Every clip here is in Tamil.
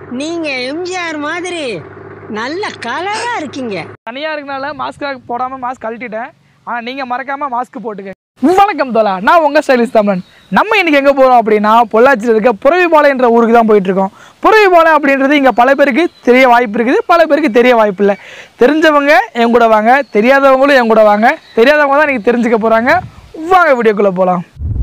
நீங்க எம்ஜிஆர் மாதிரி நல்ல கலரா இருக்கீங்க தனியாக இருக்கனால மாஸ்க்காக போடாமல் மாஸ்க் கழட்டிட்டேன் ஆனால் நீங்கள் மறக்காமல் மாஸ்க் போட்டுக்க வணக்கம் தோலா நான் உங்கள் ஸ்டைலிஸ் தமிழன் நம்ம இன்னைக்கு எங்கே போகிறோம் அப்படின்னா பொள்ளாச்சியில் இருக்க புறவிபாளையம் என்ற ஊருக்கு தான் போயிட்டு இருக்கோம் புறவிபாளையம் அப்படின்றது இங்கே பல பேருக்கு தெரிய வாய்ப்பு இருக்குது பல பேருக்கு தெரிய வாய்ப்பு இல்லை தெரிஞ்சவங்க என் கூட வாங்க தெரியாதவங்களும் என் கூட வாங்க தெரியாதவங்க தான் நீங்கள் தெரிஞ்சுக்க போகிறாங்க வாங்க வீடியோக்குள்ளே போகலாம்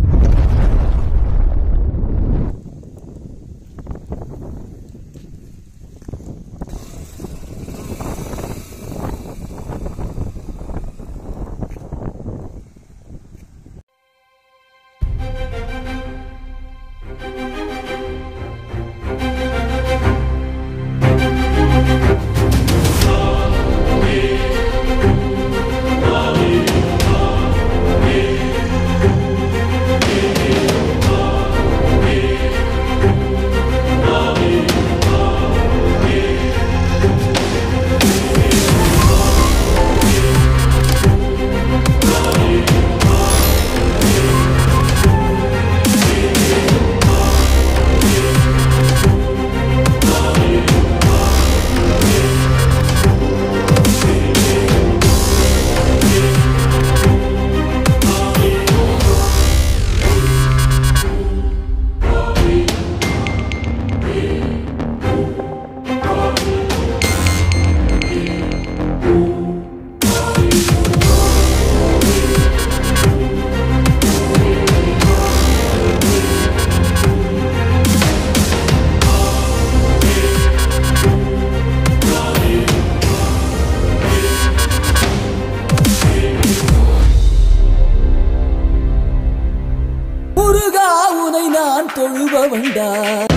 முருகா உனை நான் தொழுபவண்டா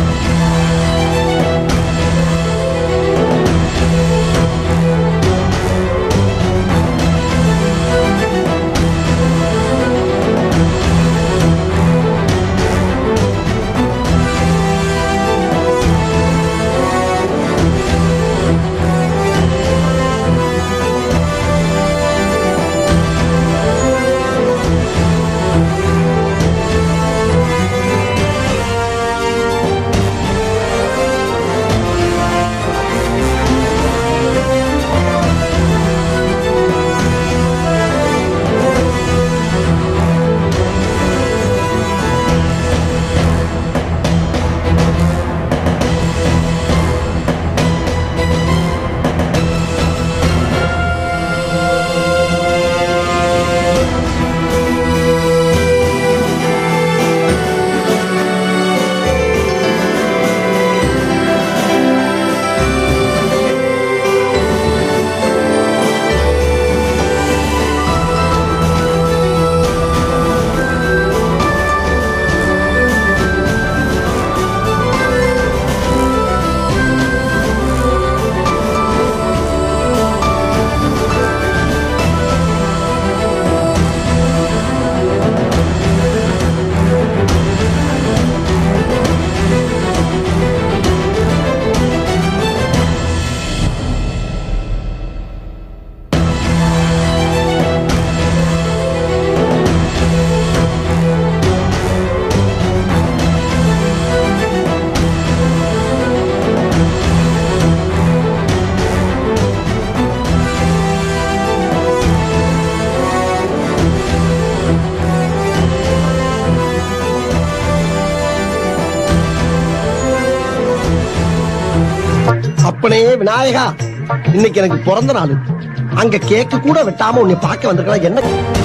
அப்பனே விநாயகா இன்னைக்கு எனக்கு பிறந்த நாள் அங்க கேக்கு கூட வெட்டாம உன்னை பார்க்க வந்திருக்கலாம் என்ன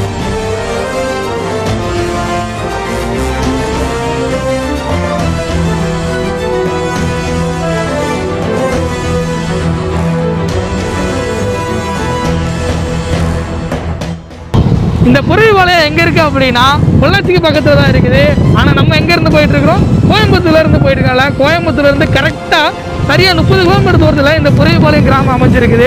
இந்த புறவிபாளையம் எங்கே இருக்குது அப்படின்னா பொள்ளாச்சிக்கு பக்கத்தில் தான் இருக்குது ஆனால் நம்ம எங்கேருந்து போயிட்டு இருக்கிறோம் கோயம்புத்தூர்லேருந்து போயிட்டு இருக்கோம்ல கோயம்புத்தூர்லேருந்து கரெக்டாக சரியாக முப்பது கிலோமீட்டர் தூரத்தில் இந்த புறவிபாளையம் கிராமம் அமைஞ்சிருக்குது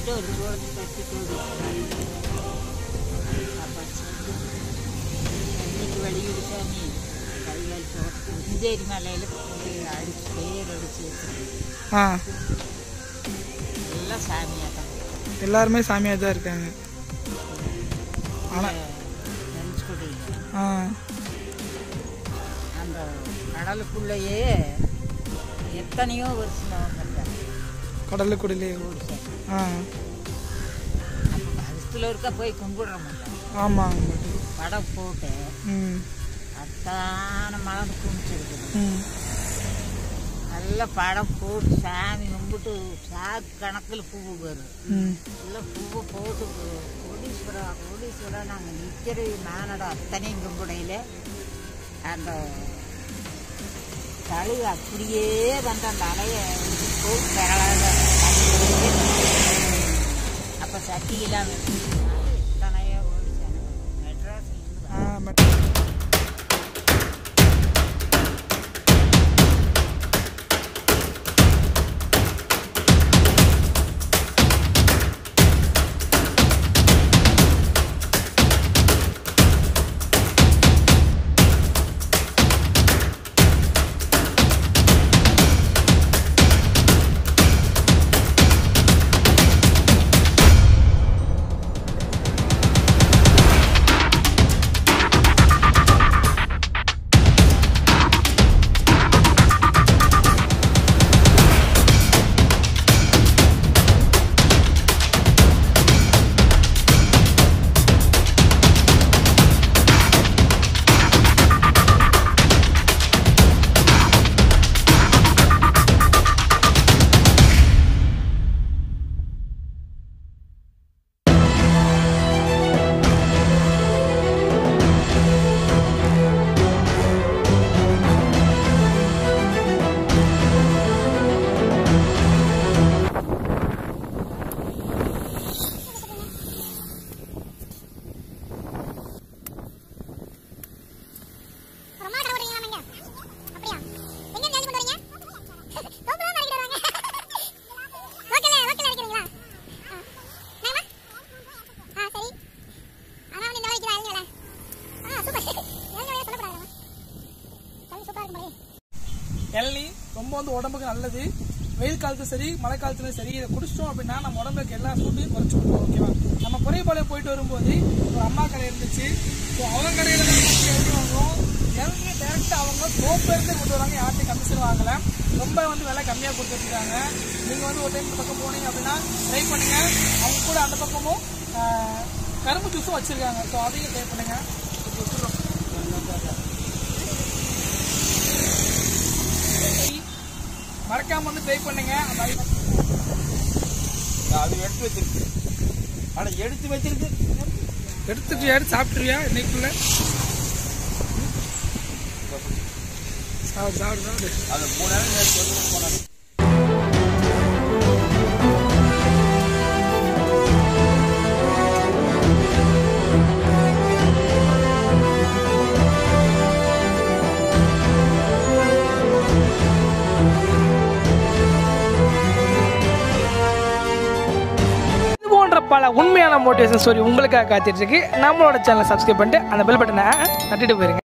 வச்சுட்டு ஒரு சோளத்தை கட்டி கூடி அப்போ இன்னைக்கு வெளியூர் சாமி கைகால் சோளத்து இஞ்சேரி மலையில் அடிச்சு பேர் அடிச்சு வச்சிருக்கு ஆ எல்லாம் சாமியாக தான் எல்லாருமே சாமியாக தான் இருக்காங்க ஆனால் தனுஷ்கோடியில் ஆ அந்த கடலுக்குள்ளேயே எத்தனையோ வருஷம் வந்துட்டாங்க கடலுக்குடிலே ஆ அப்போ வருஷத்தில் இருக்க போய் கும்பிடுறோம்ல ஆமாம் படம் போட்டு ம் அத்தான மலர்ந்து கும்பிச்சிருக்குது ம் நல்ல படம் போட்டு சாமி கும்பிட்டு சாக்கு கணக்கில் பூவு வரும் ம் எல்லாம் பூவை போட்டு கோடீஸ்வரா கோடீஸ்வரா நாங்கள் நிற்கிற மானோட அத்தனையும் கும்பிடையில அந்த தழுவு அப்படியே வந்து அந்த அலையை போட்டு பெறலாத அப்போ சட்டி இல்லாமல் இத்தனையோ ஓடிச்சாங்க மெட்ராஸில் இருந்து ஆ மட்- அப்புறமா கடை போடுறீங்களா நீங்க அப்படியா எங்க இருந்து கொண்டு வரீங்க தோப்புல தான் கடைக்கு வருவாங்க லோக்கல்ல லோக்கல்ல அடிக்கிறீங்களா என்னமா ஆ சரி ஆனா வந்து இந்த வரைக்கும் ஆளுங்களா ஆ சூப்பர் ஏங்க வழியா சொல்லக்கூடாது சரி சூப்பரா இருக்கு மாதிரி இளநீ ரொம்ப வந்து உடம்புக்கு நல்லது வெயில் காலத்தும் சரி மழை காலத்துலையும் சரி இதை குடிச்சிட்டோம் அப்படின்னா நம்ம உடம்புக்கு எல்லா சூட்டையும் குறைச்சி விட்டுரும் ஓகேவா நம்ம குறைபாளையம் போயிட்டு வரும்போது ஒரு அம்மா கடை இருந்துச்சு ஸோ அவங்க கடையில் எழுதி வாங்குவோம் இளநீ டேரெக்டாக அவங்க சோப்பு இருந்து கொண்டு வராங்க யார்ட்டையும் கமிஷன் வாங்கல ரொம்ப வந்து விலை கம்மியாக கொடுத்துருக்காங்க நீங்கள் வந்து ஒரு டைம் இந்த பக்கம் போனீங்க அப்படின்னா ட்ரை பண்ணுங்க அவங்க கூட அந்த பக்கமும் ஆஹ், கரும்பு ஜூஸும் வச்சிருக்காங்க ஸோ அதையும் ட்ரை பண்ணுங்க இப்போ வச்சிடுறோம். மறக்காம வந்து ட்ரை பண்ணுங்க அந்த ஐ- அது எடுத்து வச்சிருக்கு ஆனா எடுத்து வச்சிருக்கு எடுத்துட்டு யாரு சாப்பிட்டுருவியா இன்னைக்குள்ள சாப்பிடு சாப்பிடு சாப்பிடு அது மூணு நேரம் நேற்று வந்து போனாரு இது போன்ற பல உண்மையான மோட்டிவேஷன் ஸ்டோரி உங்களுக்காக காத்துட்டு இருக்கு நம்மளோட சேனலை சப்ஸ்கிரைப் பண்ணிட்டு அந்த பெல் பட்டனை தட்டிட்டு போயிருங்க